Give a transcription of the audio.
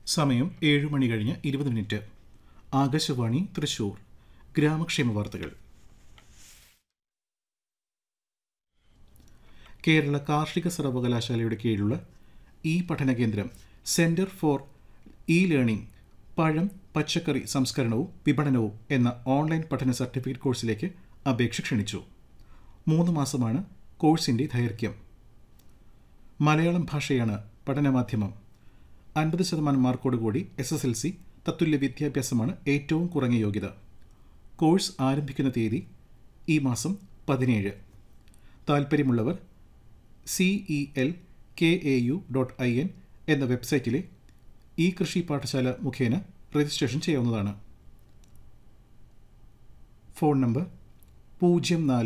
സമയം ഏഴ് മണി കഴിഞ്ഞ് ഇരുപത് മിനിറ്റ് ആകാശവാണി തൃശൂർ ഗ്രാമക്ഷേമ വാർത്തകൾ കേരള കാർഷിക സർവകലാശാലയുടെ കീഴിലുള്ള ഇ പഠന കേന്ദ്രം സെന്റർ ഫോർ ഇ ലേണിംഗ് പഴം പച്ചക്കറി സംസ്കരണവും വിപണനവും എന്ന ഓൺലൈൻ പഠന സർട്ടിഫിക്കറ്റ് കോഴ്സിലേക്ക് അപേക്ഷ ക്ഷണിച്ചു മൂന്ന് മാസമാണ് കോഴ്സിൻ്റെ ദൈർഘ്യം മലയാളം ഭാഷയാണ് പഠനമാധ്യമം അൻപത് ശതമാനം മാർക്കോടുകൂടി എസ് എസ് എൽ സി തത്തുല്യ വിദ്യാഭ്യാസമാണ് ഏറ്റവും കുറഞ്ഞ യോഗ്യത കോഴ്സ് ആരംഭിക്കുന്ന തീയതി ഈ മാസം പതിനേഴ് താൽപ്പര്യമുള്ളവർ C E L K A U dot I N എന്ന വെബ്സൈറ്റിലെ ഇ കൃഷി പാഠശാല മുഖേന രജിസ്ട്രേഷൻ ചെയ്യാവുന്നതാണ് ഫോൺ നമ്പർ പൂജ്യം നാല്